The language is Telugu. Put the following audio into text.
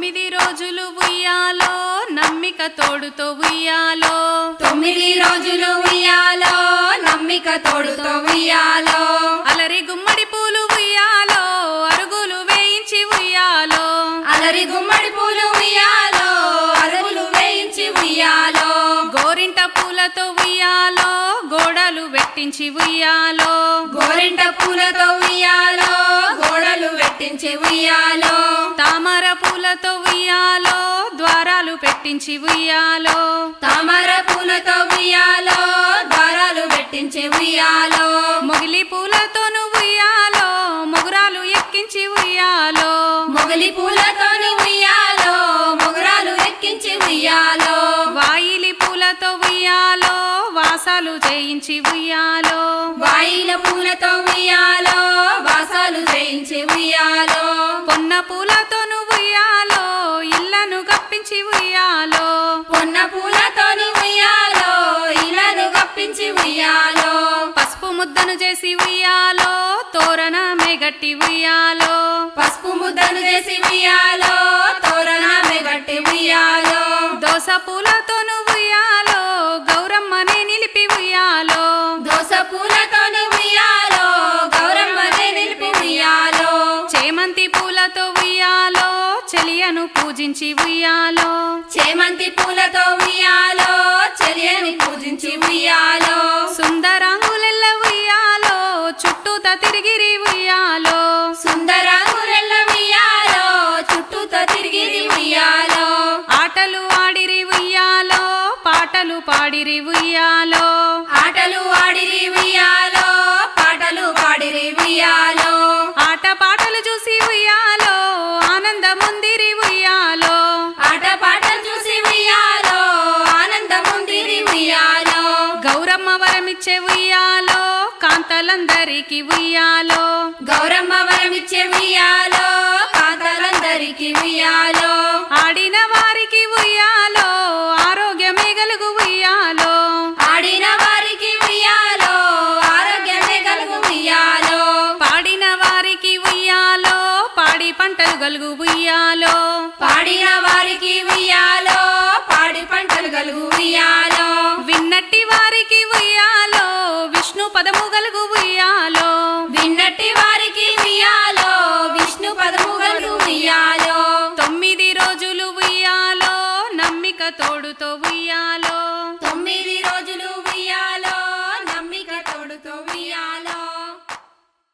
తొమ్మిది రోజులు ఉయ్యాలో నమ్మిక తోడుతో ఉయ్యాలో తొమ్మిది రోజులు ఉయ్యాలో నమ్మిక తోడుతో ఉయ్యాలో అలరి గుమ్మడి పూలు ఉయ్యాలో అరుగులు వేయించి ఉయ్యాలో అలరి గుమ్మడి పూలు ఉయ్యాలో అరుగులు వేయించి ఉయ్యాలో గోరింట పూలతో ఉయ్యాలో గోడలు వెట్టించి ఉయ్యాలో గోరింట పూలతో ఉయ్యాలో గోడలు వెట్టించి ఉయ్యాలో తామర పూలతో ఉయ్యాలో ద్వారాలు పెట్టించి ఉయ్యాలో తామర పూలతో ఉయ్యాలో దారాలు పెట్టించి ఉయ్యాలో మొగిలి పూలతోను ఉయ్యాలో మొగురాలు ఎక్కించి ఉయ్యాలో మొగలి పూలతోని ఉయ్యాలో మొగరాలు ఎక్కించి ఉయ్యాలో వాయిలి పూలతో ఉయ్యాలో వాసాలు చేయించి ఉయ్యాలో వాయిల పూలతో ఉయ్యాలో వాసాలు చేయించి ఉయ్యాలో పొన్న పూలతోను ఉయ్యాలో ఇళ్లను కప్పించి ఉయ్యాలో పొన్న పూలతోని ఉయ్యాలో ఇలను కప్పించి ఉయ్యాలో పసుపు ముద్దను చేసి ఉయ్యాలో తోరణమే గట్టి ఉయ్యాలో పసుపు ముద్దను చేసి ఉయ్యాలో తోరణమే గట్టి ఉయ్యాలో దోస పూలతోను ఉయ్యాలో గౌరమ్మనే నిలిపి ఉయ్యాలో దోస పూలతోని ఉయ్యాలో గౌరమ్మనే నిలిపి ఉయ్యాలో చేమంతి పూలతో ఉయ్యాలో చెలియను పూజించి ఉయ్యాలో చేమంతి పూలతో ఉయ్యాలో చెలియని పూజించి ఉయ్యాలో సుందరాంగులెల్ల ఉయ్యాలో చుట్టూత తిరిగిరి ఉయ్యాలో సుందరాంగురెల్ల ఉయ్యాలో చుట్టూతో తిరిగి ఉయ్యాలో ఆటలు ఆడిరి ఉయ్యాలో పాటలు పాడిరి ఉయ్యాలో ఆటలు ఆడిరి ఉయ్యాలో పాటలు పాడిరి ఉయ్యాలో ఆట పాటలు చూసి ఉయ్యాలో ఆనందముందిరి ఉయ్యాలో ఆట పాటలు చూసి ఉయ్యాలో ఆనందముందిరి ఉయ్యాలో గౌరమ్మ వరమిచ్చే ఉయ్యాలో కాంతలందరికి ఉయ్యాలో గౌరమ్మ వరమిచ్చే ఉయ్యాలో కాంతలందరికి ఉయ్యాలో ఆడిన వారికి ఉయ్యాలో ఆరోగ్యమే గలుగు ఉయ్యాలో ఆడిన వారికి ఉయ్యాలో ఆరోగ్యమే కలుగు ఉయ్యాలో పాడిన వారికి ఉయ్యాలో పాడి పంటలు గలుగు ఉయ్యాలో పాడిన వారికి ఉయ్యాలో పాడి పంటలు కలుగు ఉయ్యాలో